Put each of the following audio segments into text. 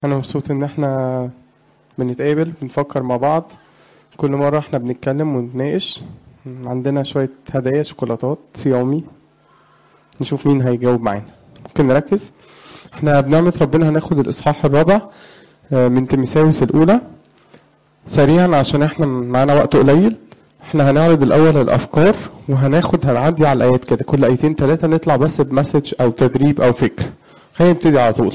أنا مبسوط إن إحنا بنتقابل بنفكر مع بعض كل مرة إحنا بنتكلم ونتناقش عندنا شوية هدايا شوكولاتات صيامي نشوف مين هيجاوب معانا ممكن نركز إحنا بنعمة ربنا هناخد الإصحاح الرابع آه، من تيمساوس الأولى سريعا عشان إحنا معانا وقت قليل إحنا هنعرض الأول الأفكار وهناخد هنعدي على الآيات كده كل آيتين ثلاثة نطلع بس بمسج أو تدريب أو فكرة خلينا نبتدي على طول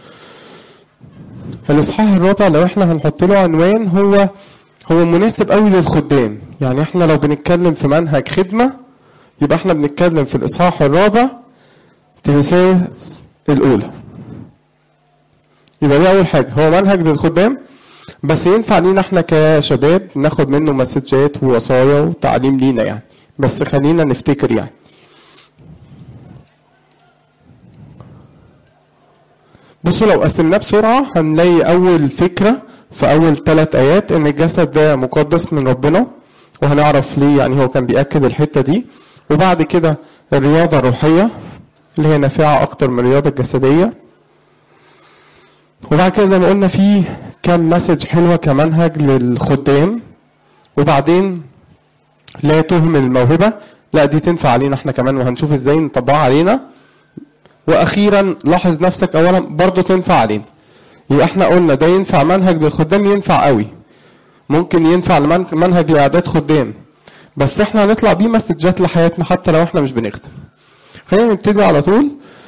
فالاصحاح الرابع لو احنا هنحط له عنوان هو هو مناسب قوي للخدام يعني احنا لو بنتكلم في منهج خدمه يبقى احنا بنتكلم في الاصحاح الرابع تيموثاوس الاولى يبقى دي اول حاجه هو منهج للخدام بس ينفع لينا احنا كشباب ناخد منه مسجات ووصايا وتعليم لينا يعني بس خلينا نفتكر يعني بصوا لو قسمناه بسرعة هنلاقي أول فكرة في أول ثلاث آيات إن الجسد ده مقدس من ربنا وهنعرف ليه يعني هو كان بيأكد الحتة دي وبعد كده الرياضة الروحية اللي هي نافعة أكتر من الرياضة الجسدية وبعد كده زي ما قلنا في كام مسج حلوة كمنهج للخدام وبعدين لا تهمل الموهبة لا دي تنفع علينا احنا كمان وهنشوف ازاي نطبقها علينا واخيرا لاحظ نفسك اولا برضه تنفع علينا يبقى احنا قلنا ده ينفع منهج للخدام ينفع قوي ممكن ينفع لمن- منهج لاعداد خدام بس احنا هنطلع بيه مسجات لحياتنا حتى لو احنا مش بنخدم خلينا نبتدي على طول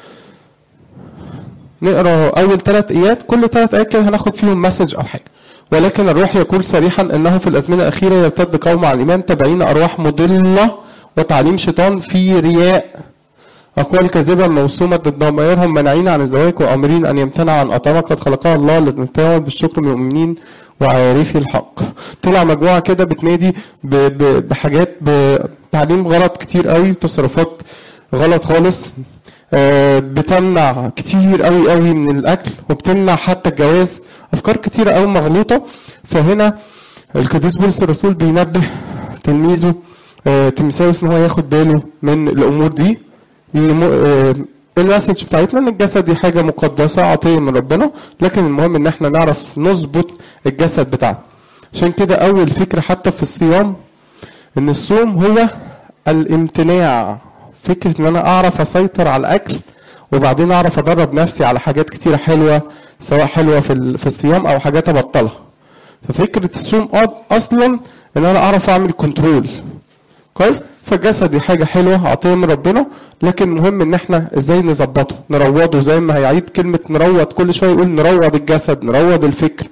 نقرا اول ثلاث ايات كل ثلاث ايات كده هناخد فيهم مسج او حاجه ولكن الروح يقول صريحا انه في الازمنه الاخيره يرتد قوم على الايمان تابعين ارواح مضله وتعليم شيطان في رياء أقوال كاذبة موسومة ضد ضمائرهم منعين عن الزواج وآمرين أن يمتنع عن أطعمة قد خلقها الله لنتناول بالشكر من المؤمنين وعارفي الحق. طلع مجموعة كده بتنادي ب- ب- بحاجات بتعليم غلط كتير قوي تصرفات غلط خالص آه، بتمنع كتير قوي قوي من الأكل وبتمنع حتى الجواز أفكار كتيرة قوي مغلوطة فهنا القديس بولس الرسول بينبه تلميذه آه، تيموثاوس ان هو ياخد باله من الامور دي الم- آه، المسج بتاعتنا ان الجسد دي حاجه مقدسه عطيه من ربنا لكن المهم ان احنا نعرف نظبط الجسد بتاعنا عشان كده اول فكره حتى في الصيام ان الصوم هو الامتناع فكره ان انا اعرف اسيطر على الاكل وبعدين اعرف ادرب نفسي على حاجات كتيره حلوه سواء حلوه في ال- في الصيام او حاجات ابطلها ففكره الصوم أ- اصلا ان انا اعرف اعمل كنترول كويس فالجسد دي حاجه حلوه عطيه من ربنا لكن مهم ان احنا ازاي نظبطه نروضه زي ما هيعيد كلمه نروض كل شويه يقول نروض الجسد نروض الفكر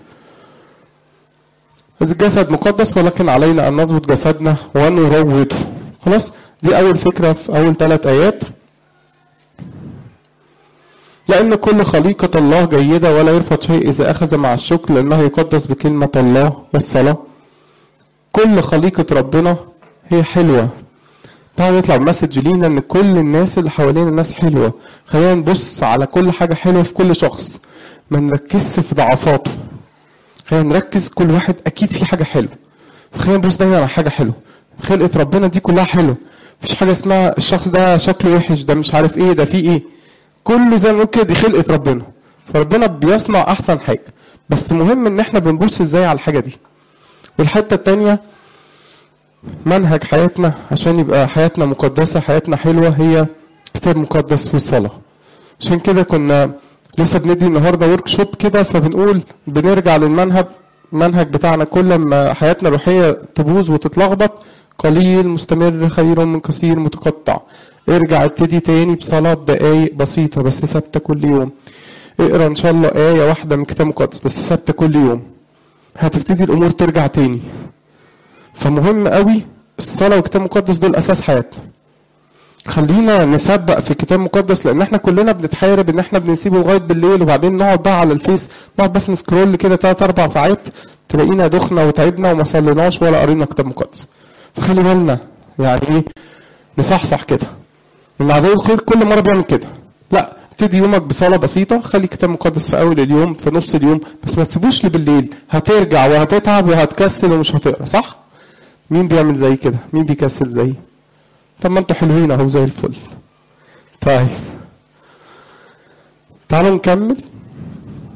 الجسد مقدس ولكن علينا ان نظبط جسدنا ونروضه خلاص دي اول فكره في اول ثلاث ايات لأن كل خليقة الله جيدة ولا يرفض شيء إذا أخذ مع الشكر لأنه يقدس بكلمة الله والصلاة كل خليقة ربنا هي حلوة تعالوا نطلع بمسج لينا ان كل الناس اللي حوالينا ناس حلوة خلينا نبص على كل حاجة حلوة في كل شخص ما نركزش في ضعفاته خلينا نركز كل واحد اكيد في حاجة حلوة خلينا نبص دايما على حاجة حلوة خلقة ربنا دي كلها حلوة مفيش حاجة اسمها الشخص ده شكله وحش ده مش عارف ايه ده فيه ايه كله زي ما نقول كده دي خلقة ربنا فربنا بيصنع احسن حاجة بس مهم ان احنا بنبص ازاي على الحاجة دي والحتة التانية منهج حياتنا عشان يبقى حياتنا مقدسة حياتنا حلوة هي كتاب مقدس والصلاة عشان كده كنا لسه بندي النهاردة ورك شوب كده فبنقول بنرجع للمنهج المنهج بتاعنا كل ما حياتنا الروحية تبوظ وتتلخبط قليل مستمر خير من كثير متقطع ارجع ابتدي تاني بصلاة دقايق بسيطة بس ثابتة كل يوم اقرا ان شاء الله آية واحدة من كتاب مقدس بس ثابتة كل يوم هتبتدي الامور ترجع تاني فمهم قوي الصلاة والكتاب المقدس دول أساس حياتنا خلينا نسبق في الكتاب المقدس لأن احنا كلنا بنتحارب إن احنا بنسيبه لغاية بالليل وبعدين نقعد بقى على الفيس نقعد بس نسكرول كده تلات أربع ساعات تلاقينا دخنا وتعبنا وما صليناش ولا قرينا كتاب مقدس فخلي بالنا يعني ايه نصحصح كده إن عدو الخير كل مرة بيعمل كده لا ابتدي يومك بصلاة بسيطة خلي كتاب مقدس في أول اليوم في نص اليوم بس ما تسيبوش بالليل هترجع وهتتعب وهتكسل ومش هتقرا صح؟ مين بيعمل زي كده مين بيكسل زي طب ما انتوا حلوين اهو زي الفل طيب تعالوا نكمل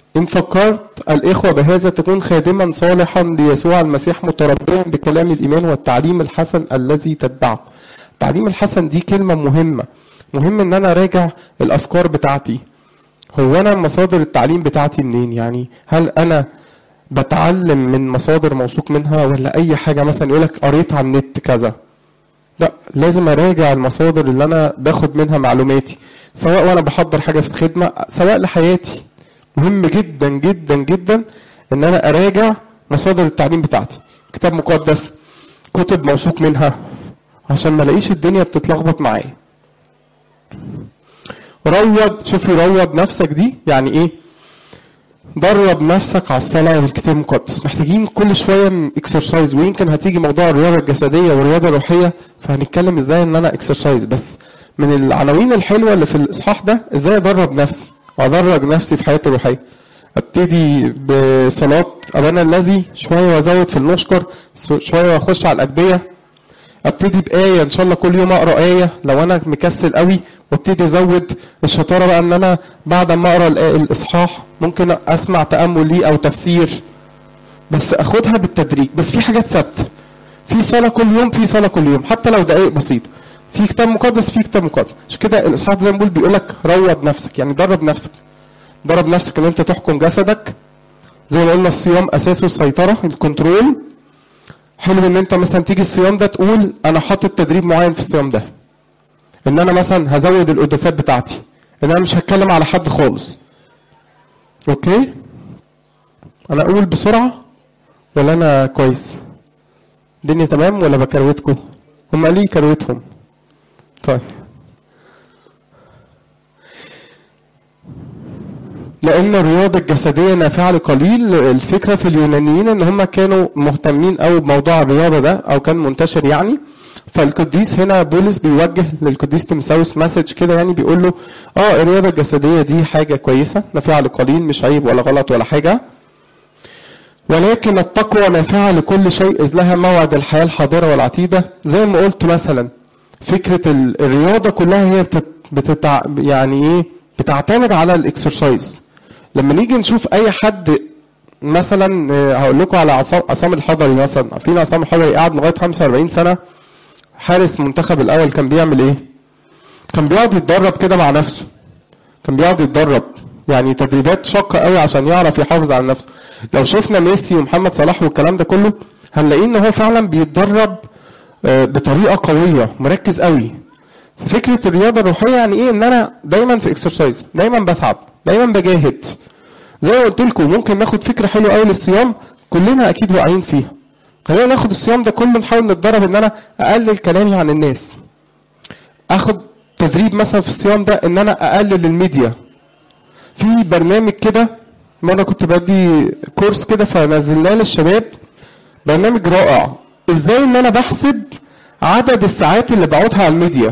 إن فكرت الإخوة بهذا تكون خادما صالحا ليسوع المسيح متربيا بكلام الإيمان والتعليم الحسن الذي تتبعه التعليم الحسن دي كلمة مهمة مهم إن أنا راجع الأفكار بتاعتي هو أنا مصادر التعليم بتاعتي منين يعني هل أنا بتعلم من مصادر موثوق منها ولا أي حاجة مثلا يقولك قريت على النت كذا لا لازم اراجع المصادر اللي انا باخد منها معلوماتي سواء وانا بحضر حاجه في الخدمه سواء لحياتي مهم جدا جدا جدا ان انا اراجع مصادر التعليم بتاعتي كتاب مقدس كتب موثوق منها عشان ما الاقيش الدنيا بتتلخبط معايا روض شوف روض نفسك دي يعني ايه درب نفسك على الصلاة والكتاب المقدس محتاجين كل شوية اكسرسايز ويمكن هتيجي موضوع الرياضة الجسدية والرياضة الروحية فهنتكلم ازاي ان انا اكسرسايز بس من العناوين الحلوة اللي في الاصحاح ده ازاي ادرب نفسي وادرج نفسي في حياتي الروحية ابتدي بصلاة ابانا الذي شوية وازود في النشكر شوية واخش على الاجبية ابتدي بآية ان شاء الله كل يوم اقرا آية لو انا مكسل قوي وابتدي ازود الشطارة بقى ان انا بعد ما اقرا الاصحاح ممكن اسمع تأمل ليه او تفسير بس اخدها بالتدريج بس في حاجات ثابتة في صلاة كل يوم في صلاة كل يوم حتى لو دقائق بسيطة في كتاب مقدس في كتاب مقدس عشان كده الاصحاح زي ما بقول بيقول لك روض نفسك يعني درب نفسك درب نفسك ان انت تحكم جسدك زي ما قلنا الصيام اساسه السيطرة الكنترول حلو ان انت مثلا تيجي الصيام ده تقول انا حاطط تدريب معين في الصيام ده ان انا مثلا هزود القداسات بتاعتي ان انا مش هتكلم على حد خالص اوكي انا اقول بسرعه ولا انا كويس الدنيا تمام ولا بكروتكم هم ليه كروتهم طيب لان الرياضه الجسديه نافعه لقليل الفكره في اليونانيين ان هم كانوا مهتمين قوي بموضوع الرياضه ده او كان منتشر يعني فالقديس هنا بولس بيوجه للقديس تيمساوس مسج كده يعني بيقول له اه الرياضه الجسديه دي حاجه كويسه نافعه لقليل مش عيب ولا غلط ولا حاجه ولكن التقوى نافعه لكل شيء اذ لها موعد الحياه الحاضره والعتيده زي ما قلت مثلا فكره الرياضه كلها هي بتتع... يعني ايه بتعتمد على الاكسرسايز لما نيجي نشوف اي حد مثلا هقول لكم على عصام الحضري مثلا عارفين عصام الحضري قاعد لغايه 45 سنه حارس المنتخب الاول كان بيعمل ايه؟ كان بيقعد يتدرب كده مع نفسه كان بيقعد يتدرب يعني تدريبات شاقه قوي عشان يعرف يحافظ على نفسه لو شفنا ميسي ومحمد صلاح والكلام ده كله هنلاقيه ان هو فعلا بيتدرب بطريقه قويه مركز قوي فكره الرياضه الروحيه يعني ايه ان انا دايما في اكسرسايز دايما بتعب دايما بجاهد زي ما قلت لكم ممكن ناخد فكره حلوه قوي للصيام كلنا اكيد واقعين فيها خلينا ناخد الصيام ده كله نحاول نتدرب ان انا اقلل كلامي عن الناس اخد تدريب مثلا في الصيام ده ان انا اقلل الميديا في برنامج كده مره كنت بدي كورس كده فنزلناه للشباب برنامج رائع ازاي ان انا بحسب عدد الساعات اللي بقعدها على الميديا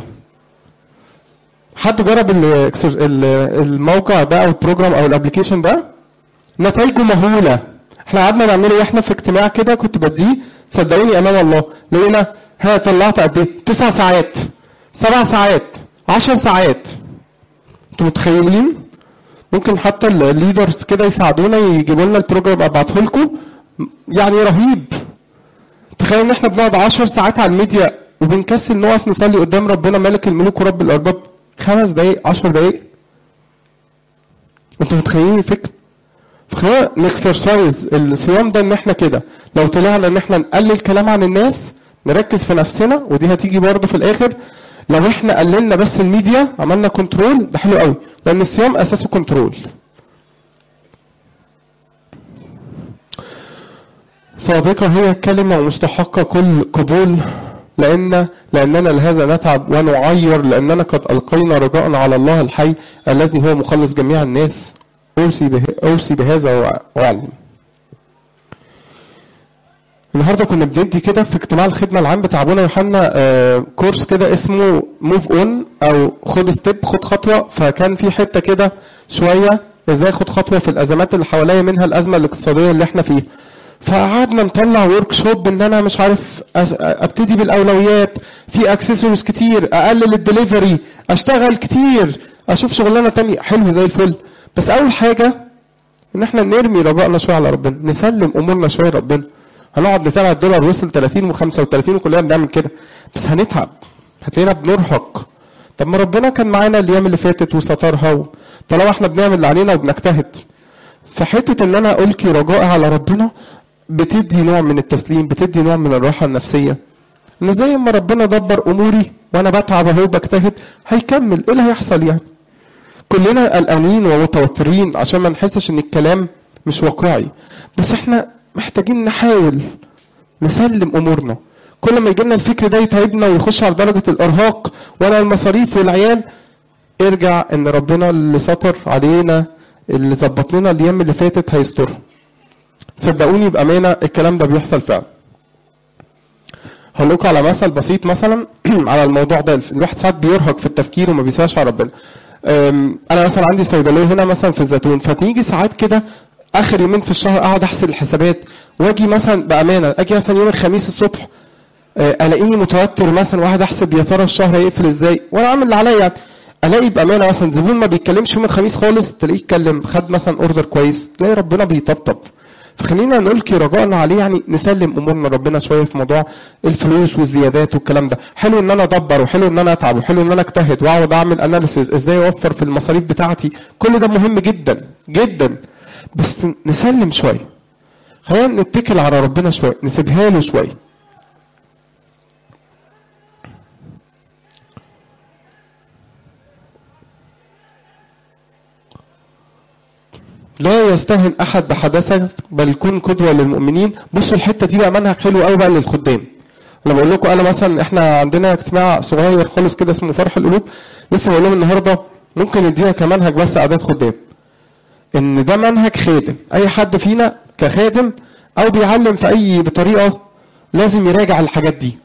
حد جرب الموقع ده او البروجرام او الابلكيشن ده نتائجه مهوله احنا قعدنا نعمله واحنا في اجتماع كده كنت بديه صدقوني امام الله لقينا ها طلعت قد ايه؟ تسع ساعات سبع ساعات عشر ساعات انتوا متخيلين؟ ممكن حتى الليدرز كده يساعدونا يجيبوا لنا البروجرام ابعته لكم يعني رهيب تخيل ان احنا بنقعد عشر ساعات على الميديا وبنكسل نقف نصلي قدام ربنا ملك الملوك ورب الارباب خمس دقايق عشر دقايق انتوا متخيلين الفكره فخلينا نكسرسايز الصيام ده ان احنا كده لو طلعنا ان احنا نقلل كلام عن الناس نركز في نفسنا ودي هتيجي برضه في الاخر لو احنا قللنا بس الميديا عملنا كنترول ده حلو قوي لان الصيام اساسه كنترول صادقة هي كلمة مستحقة كل قبول لأن لأننا لهذا نتعب ونعير لأننا قد ألقينا رجاءنا على الله الحي الذي هو مخلص جميع الناس أوصي, به أوصي بهذا وأعلم النهارده كنا بندي كده في اجتماع الخدمه العام بتاع ابونا يوحنا آه كورس كده اسمه موف اون او خد ستيب خد خطوه فكان في حته كده شويه ازاي اخد خطوه في الازمات اللي حواليا منها الازمه الاقتصاديه اللي احنا فيها فقعدنا نطلع ورك شوب ان انا مش عارف ابتدي بالاولويات في اكسسوارز كتير اقلل ان احنا نرمي رجائنا شويه على ربنا نسلم امورنا شويه لربنا هنقعد نتابع الدولار وصل 30 و35 وكلنا بنعمل كده بس هنتعب هتلاقينا بنرهق طب ما ربنا كان معانا الايام اللي فاتت وسترها و... طالما احنا بنعمل اللي علينا وبنجتهد فحته ان انا القي رجائي على ربنا بتدي نوع من التسليم بتدي نوع من الراحه النفسيه ان زي ما ربنا دبر اموري وانا بتعب اهو بجتهد هيكمل ايه اللي هيحصل يعني كلنا قلقانين ومتوترين عشان ما نحسش ان الكلام مش واقعي بس احنا محتاجين نحاول نسلم امورنا كل ما يجي لنا الفكر ده يتعبنا ويخش على درجه الارهاق ولا المصاريف والعيال ارجع ان ربنا اللي ستر علينا اللي ظبط لنا الايام اللي فاتت هيسترها صدقوني بامانه الكلام ده بيحصل فعلا هقول لكم على مثل بسيط مثلا على الموضوع ده الواحد ساعات بيرهق في التفكير وما بيسعاش على ربنا انا مثلا عندي صيدليه هنا مثلا في الزيتون فتيجي ساعات كده اخر يومين في الشهر اقعد احسب الحسابات واجي مثلا بامانه اجي مثلا يوم الخميس الصبح الاقيني متوتر مثلا واحد احسب يا ترى الشهر هيقفل ازاي وانا عامل اللي عليا يعني الاقي بامانه مثلا زبون ما بيتكلمش يوم الخميس خالص تلاقيه يتكلم خد مثلا اوردر كويس تلاقي ربنا بيطبطب فخلينا نلقي رجائنا عليه يعني نسلم امورنا ربنا شويه في موضوع الفلوس والزيادات والكلام ده حلو ان انا ادبر وحلو ان انا اتعب وحلو ان انا اجتهد واقعد اعمل اناليسيز ازاي اوفر في المصاريف بتاعتي كل ده مهم جدا جدا بس نسلم شويه خلينا نتكل على ربنا شويه نسيبها له شويه لا يستهن احد بحدثك بل كن قدوه للمؤمنين بصوا الحته دي بقى منهج حلو قوي بقى للخدام انا بقول لكم انا مثلا احنا عندنا اجتماع صغير خالص كده اسمه فرح القلوب لسه بقول لهم النهارده ممكن ندينا كمنهج بس اعداد خدام ان ده منهج خادم اي حد فينا كخادم او بيعلم في اي بطريقه لازم يراجع الحاجات دي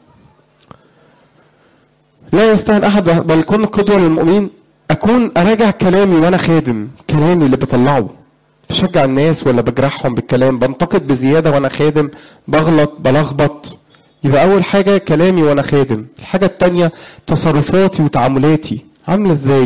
لا يستهن احد بل كن قدوه للمؤمنين اكون اراجع كلامي وانا خادم كلامي اللي بطلعه بشجع الناس ولا بجرحهم بالكلام بنتقد بزياده وانا خادم بغلط بلخبط يبقى اول حاجه كلامي وانا خادم الحاجه التانية تصرفاتي وتعاملاتي عامله ازاي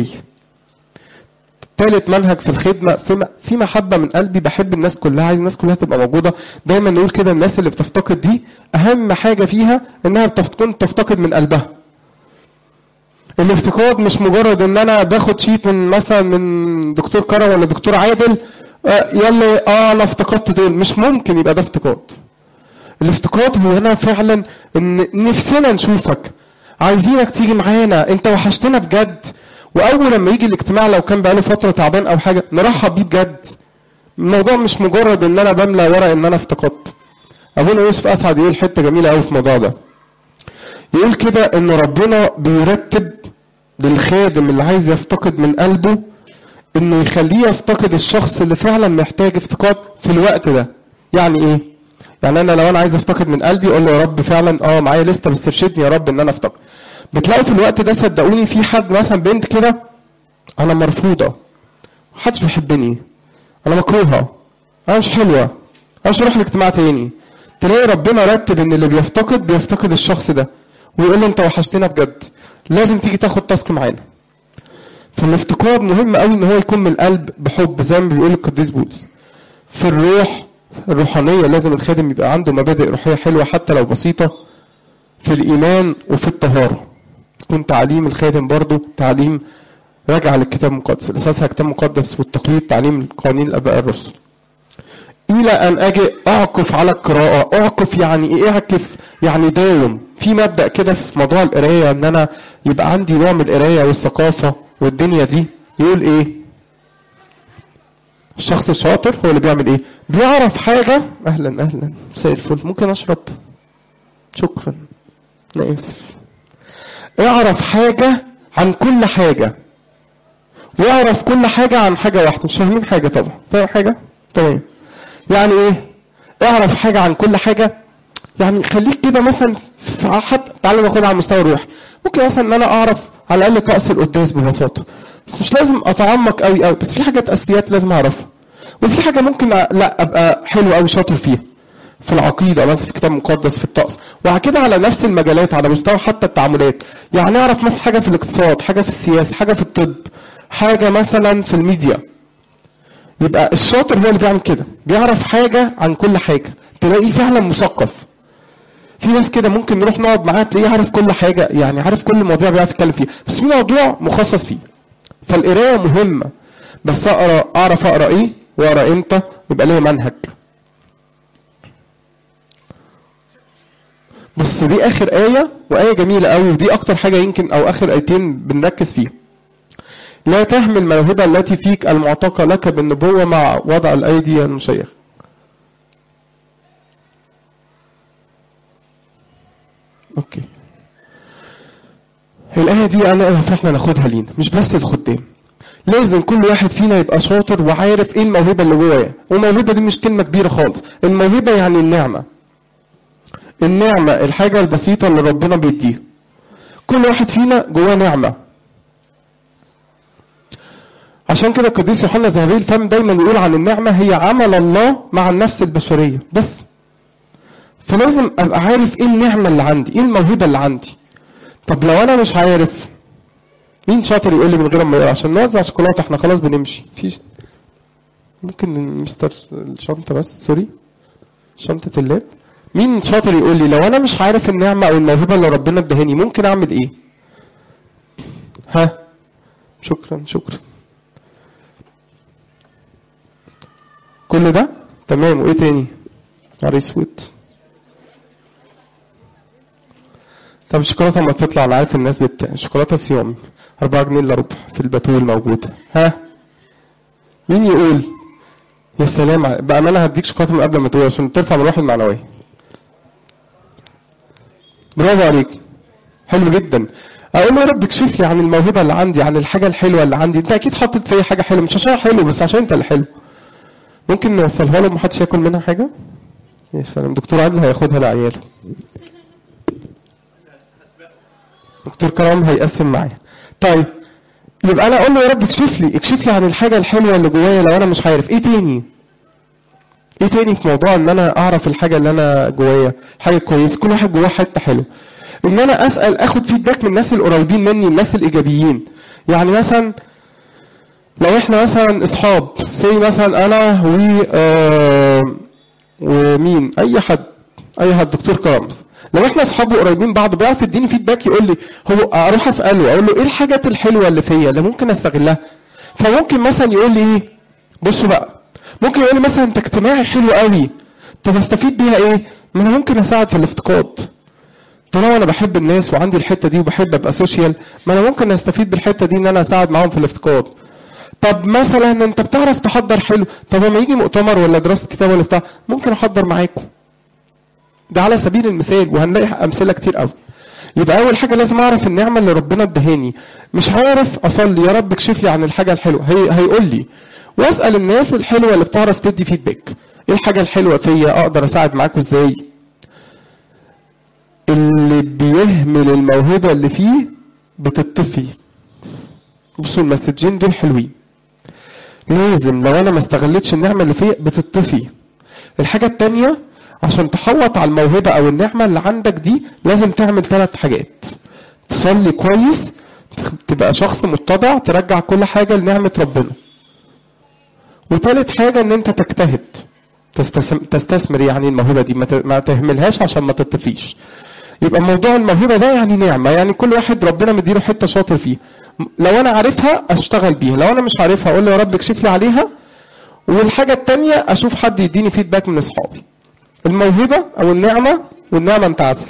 ثالث منهج في الخدمة في محبة من قلبي بحب الناس كلها عايز الناس كلها تبقى موجودة دايما نقول كده الناس اللي بتفتقد دي أهم حاجة فيها إنها تكون تفتقد من قلبها الافتقاد مش مجرد ان انا باخد شيت من مثلا من دكتور كرم ولا دكتور عادل آه يلا اه انا افتقدت دول مش ممكن يبقى ده افتقاد الافتقاد هو هنا فعلا ان نفسنا نشوفك عايزينك تيجي معانا انت وحشتنا بجد واول لما يجي الاجتماع لو كان بقاله فتره تعبان او حاجه نرحب بيه بجد الموضوع مش مجرد ان انا بملى ورق ان انا افتقدت ابونا يوسف اسعد يقول حته جميله قوي في الموضوع ده يقول كده ان ربنا بيرتب للخادم اللي عايز يفتقد من قلبه انه يخليه يفتقد الشخص اللي فعلا محتاج افتقاد في الوقت ده يعني ايه يعني انا لو انا عايز افتقد من قلبي اقول له يا رب فعلا اه معايا لسته بس ارشدني يا رب ان انا افتقد بتلاقوا في الوقت ده صدقوني في حد مثلا بنت كده انا مرفوضه محدش بيحبني انا مكروهه انا مش حلوه انا مش هروح الاجتماع تاني تلاقي ربنا رتب ان اللي بيفتقد بيفتقد الشخص ده ويقول له انت وحشتنا بجد لازم تيجي تاخد تاسك معانا فالافتقاد مهم قوي ان هو يكون من القلب بحب زي ما بيقول القديس بولس في الروح الروحانيه لازم الخادم يبقى عنده مبادئ روحيه حلوه حتى لو بسيطه في الايمان وفي الطهاره يكون تعليم الخادم برضه تعليم راجع للكتاب المقدس اساسها كتاب مقدس والتقليد تعليم قوانين الاباء الرسل الى ان اجي اعكف على القراءه اعكف يعني ايه اعكف يعني داوم في مبدا كده في موضوع القرايه ان انا يبقى عندي نوع من القرايه والثقافه والدنيا دي يقول ايه الشخص الشاطر هو اللي بيعمل ايه بيعرف حاجه اهلا اهلا مساء الفل ممكن اشرب شكرا انا اسف اعرف حاجه عن كل حاجه ويعرف كل حاجه عن حاجه واحده مش فاهمين حاجه طبعا فاهم حاجه تمام يعني ايه اعرف حاجه عن كل حاجه يعني خليك كده مثلا حتى تعالى ناخدها على المستوى الروحي ممكن مثلا ان انا اعرف على الاقل طقس القداس ببساطه بس مش لازم اتعمق قوي قوي بس في حاجات اساسيات لازم اعرفها وفي حاجه ممكن لا ابقى حلو قوي شاطر فيها في العقيده مثلا في الكتاب المقدس في الطقس وعلى كده على نفس المجالات على مستوى حتى التعاملات يعني اعرف مثلا حاجه في الاقتصاد حاجه في السياسه حاجه في الطب حاجه مثلا في الميديا يبقى الشاطر هو اللي بيعمل كده بيعرف حاجة عن كل حاجة تلاقيه فعلا مثقف في ناس كده ممكن نروح نقعد معاه تلاقيه عارف كل حاجة يعني عارف كل المواضيع بيعرف يتكلم فيها بس في موضوع مخصص فيه فالقراية مهمة بس اقرا اعرف اقرا ايه واقرا امتى يبقى ليا منهج بص دي اخر آية وآية جميلة قوي ودي اكتر حاجة يمكن او اخر آيتين بنركز فيها لا تهمل الموهبة التي فيك المعتقة لك بالنبوة مع وضع الأيدي المشيخ اوكي الآية دي أنا احنا ناخدها لينا مش بس الخدام لازم كل واحد فينا يبقى شاطر وعارف ايه الموهبة اللي جواه والموهبة دي مش كلمة كبيرة خالص الموهبة يعني النعمة النعمة الحاجة البسيطة اللي ربنا بيديها كل واحد فينا جواه نعمة عشان كده القديس يوحنا الذهبي الفم دايما يقول عن النعمة هي عمل الله مع النفس البشرية بس فلازم ابقى عارف ايه النعمة اللي عندي ايه الموهبة اللي عندي طب لو انا مش عارف مين شاطر يقول لي من غير ما يقرا عشان نوزع شوكولاته احنا خلاص بنمشي في ممكن مستر الشنطه بس سوري شنطه اللاب مين شاطر يقول لي لو انا مش عارف النعمه او الموهبه اللي ربنا ادهاني ممكن اعمل ايه ها شكرا شكرا كل ده تمام وايه تاني نهار اسود طب الشوكولاته لما تطلع انا عارف الناس بت الشوكولاته صيام 4 جنيه الا ربع في البتول موجوده ها مين يقول يا سلام بامانه هديك شوكولاته من قبل ما تقول عشان ترفع من الروح المعنويه برافو عليك حلو جدا اقول له يا رب اكشف لي عن الموهبه اللي عندي عن الحاجه الحلوه اللي عندي انت اكيد حاطط فيا حاجه حلوه مش عشان حلو بس عشان انت اللي حلو ممكن نوصلها له محدش ياكل منها حاجه يا سلام دكتور عادل هياخدها لعياله دكتور كرام هيقسم معايا طيب يبقى انا اقول له يا رب اكشف لي اكشف لي عن الحاجه الحلوه اللي جوايا لو انا مش عارف ايه تاني ايه تاني في موضوع ان انا اعرف الحاجه اللي انا جوايا حاجه كويسه كل واحد جواه حته حلوه ان انا اسال اخد فيدباك من الناس القريبين مني الناس الايجابيين يعني مثلا لو احنا مثلا اصحاب زي مثلا انا و آه ومين اي حد اي حد دكتور كرامس لو احنا اصحاب قريبين بعض بيعرف يديني فيدباك يقول لي هو اروح اساله اقول له ايه الحاجات الحلوه اللي فيا اللي ممكن استغلها فممكن مثلا يقول لي ايه بصوا بقى ممكن يقول لي مثلا انت اجتماعي حلو قوي طب استفيد بيها ايه ما انا ممكن اساعد في الافتقاد طالما انا بحب الناس وعندي الحته دي وبحب ابقى سوشيال ما انا ممكن استفيد بالحته دي ان انا اساعد معاهم في الافتقاد طب مثلا انت بتعرف تحضر حلو طب لما يجي مؤتمر ولا دراسه كتاب ولا بتاع ممكن احضر معاكم ده على سبيل المثال وهنلاقي امثله كتير قوي يبقى اول حاجه لازم اعرف النعمه اللي ربنا ادهاني مش عارف اصلي يا رب اكشف لي عن الحاجه الحلوه هي هيقول لي واسال الناس الحلوه اللي بتعرف تدي فيدباك ايه الحاجه الحلوه فيا اقدر اساعد معاكم ازاي اللي بيهمل الموهبه اللي فيه بتطفي بصوا المسجين دول حلوين لازم لو انا ما استغلتش النعمه اللي فيا بتطفي الحاجه التانيه عشان تحوط على الموهبة أو النعمة اللي عندك دي لازم تعمل ثلاث حاجات تصلي كويس تبقى شخص متضع ترجع كل حاجة لنعمة ربنا وثالث حاجة ان انت تجتهد تستثمر يعني الموهبة دي ما تهملهاش عشان ما تطفيش يبقى موضوع الموهبة ده يعني نعمة يعني كل واحد ربنا مديله حتة شاطر فيه لو انا عارفها اشتغل بيها لو انا مش عارفها اقول له يا رب اكشف لي عليها والحاجة التانية اشوف حد يديني فيدباك من اصحابي الموهبة أو النعمة والنعمة انتعزل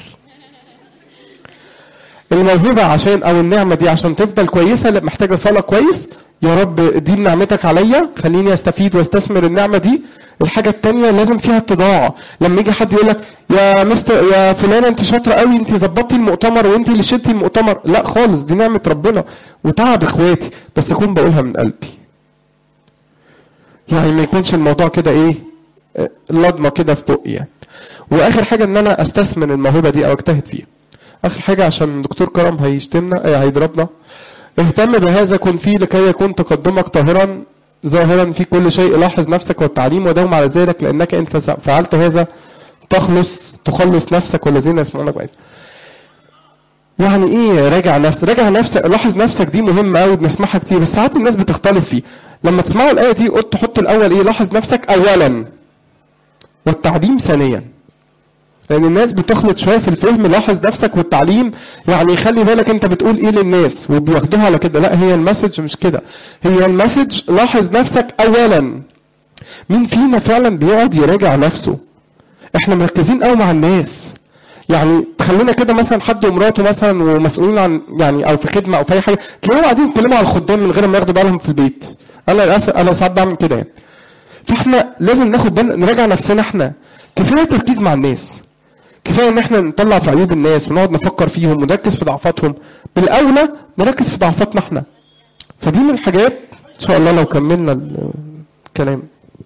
الموهبة عشان أو النعمة دي عشان تفضل كويسة محتاجة صلاة كويس يا رب دي نعمتك عليا خليني استفيد واستثمر النعمة دي الحاجة التانية لازم فيها اتضاع لما يجي حد يقول لك يا مستر يا فلانة انت شاطرة قوي انت ظبطتي المؤتمر وانت اللي شلتي المؤتمر لا خالص دي نعمة ربنا وتعب اخواتي بس اكون بقولها من قلبي يعني ما يكونش الموضوع كده ايه لضمه كده في بقي يعني واخر حاجه ان انا استثمر الموهبه دي او اجتهد فيها اخر حاجه عشان دكتور كرم هيشتمنا آه هيضربنا اهتم بهذا كن فيه لكي يكون تقدمك طاهرا ظاهرا في كل شيء لاحظ نفسك والتعليم وداوم على ذلك لانك ان فعلت هذا تخلص تخلص نفسك والذين يسمعونك بعيد يعني ايه راجع نفسك راجع نفسك لاحظ نفسك دي مهمه قوي بنسمعها كتير بس ساعات الناس بتختلط فيه لما تسمعوا الايه دي قلت تحط الاول ايه لاحظ نفسك اولا والتعليم ثانيا لان الناس بتخلط شويه في الفهم لاحظ نفسك والتعليم يعني خلي بالك انت بتقول ايه للناس وبياخدوها على كده لا هي المسج مش كده هي المسج لاحظ نفسك اولا مين فينا فعلا بيقعد يراجع نفسه احنا مركزين قوي مع الناس يعني خلينا كده مثلا حد ومراته مثلا ومسؤولين عن يعني او في خدمه او في اي حاجه تلاقيهم قاعدين يتكلموا على الخدام من غير ما ياخدوا بالهم في البيت انا للاسف انا ساعات بعمل كده يعني فاحنا لازم ناخد بالنا نراجع نفسنا احنا كفايه تركيز مع الناس كفايه ان احنا نطلع في عيوب الناس ونقعد نفكر فيهم ونركز في ضعفاتهم بالاولى نركز في ضعفاتنا احنا فدي من الحاجات ان شاء الله لو كملنا الكلام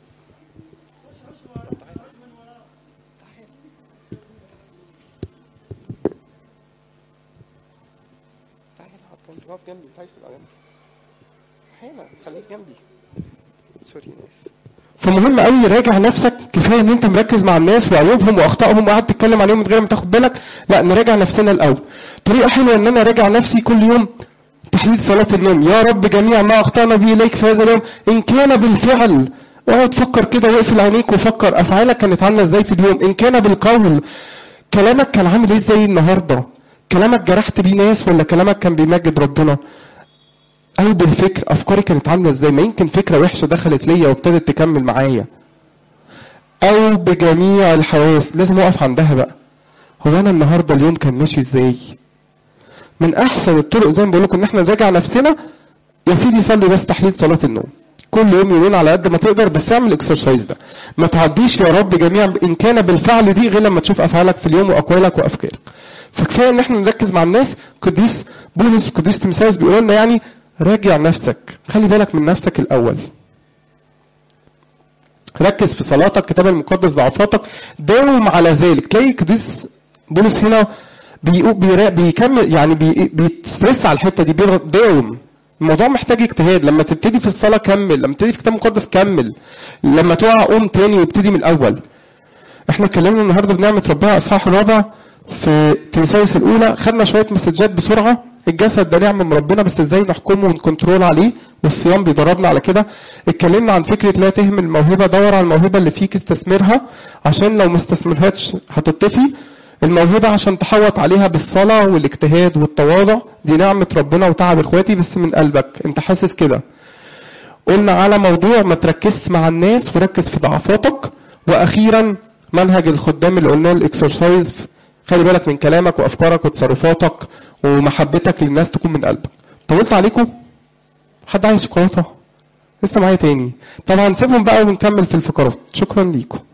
واقف جنبي انت عايز تبقى جنبي هنا خليك جنبي سوري ناس فمهم قوي راجع نفسك كفايه ان انت مركز مع الناس وعيوبهم واخطائهم وقاعد تتكلم عليهم من غير ما تاخد بالك لا نراجع نفسنا الاول طريقه حلوه ان انا اراجع نفسي كل يوم تحليل صلاه النوم يا رب جميع ما اخطانا به اليك في هذا اليوم ان كان بالفعل اقعد فكر كده واقفل عينيك وفكر افعالك كانت عامله ازاي في اليوم ان كان بالقول كلامك كان عامل ايه ازاي النهارده كلامك جرحت بيه ناس ولا كلامك كان بيمجد ربنا او بالفكر افكاري كانت عامله ازاي ما يمكن فكره وحشه دخلت ليا وابتدت تكمل معايا او بجميع الحواس لازم اقف عندها بقى هو انا النهارده اليوم كان ماشي ازاي من احسن الطرق زي ما بقول لكم ان احنا نراجع نفسنا يا سيدي صلي بس تحليل صلاه النوم كل يوم يومين على قد ما تقدر بس اعمل الاكسرسايز ده ما تعديش يا رب جميع ان كان بالفعل دي غير لما تشوف افعالك في اليوم واقوالك وافكارك فكفايه ان احنا نركز مع الناس قديس بولس وقديس تمساوس بيقولوا لنا يعني راجع نفسك خلي بالك من نفسك الاول ركز في صلاتك كتاب المقدس ضعفاتك داوم على ذلك تلاقي قديس بولس هنا بيقول بيكمل يعني بي بيسترس على الحته دي بيضغط داوم الموضوع محتاج اجتهاد لما تبتدي في الصلاه كمل لما تبتدي في الكتاب المقدس كمل لما تقع قوم تاني وابتدي من الاول احنا اتكلمنا النهارده بنعمه ربنا اصحاح الرابع في تيمساوس الاولى خدنا شويه مسجات بسرعه الجسد ده نعمه من ربنا بس ازاي نحكمه ونكنترول عليه والصيام بيدربنا على كده اتكلمنا عن فكره لا تهمل الموهبه دور على الموهبه اللي فيك استثمرها عشان لو ما استثمرهاش هتطفي الموهبه عشان تحوط عليها بالصلاه والاجتهاد والتواضع دي نعمه ربنا وتعب اخواتي بس من قلبك انت حاسس كده قلنا على موضوع ما تركزش مع الناس وركز في ضعفاتك واخيرا منهج الخدام اللي قلناه الاكسرسايز خلي بالك من كلامك وافكارك وتصرفاتك ومحبتك للناس تكون من قلبك طولت عليكم حد عايز شوكولاته لسه معايا تاني طب هنسيبهم بقى ونكمل في الفقرات شكرا ليكم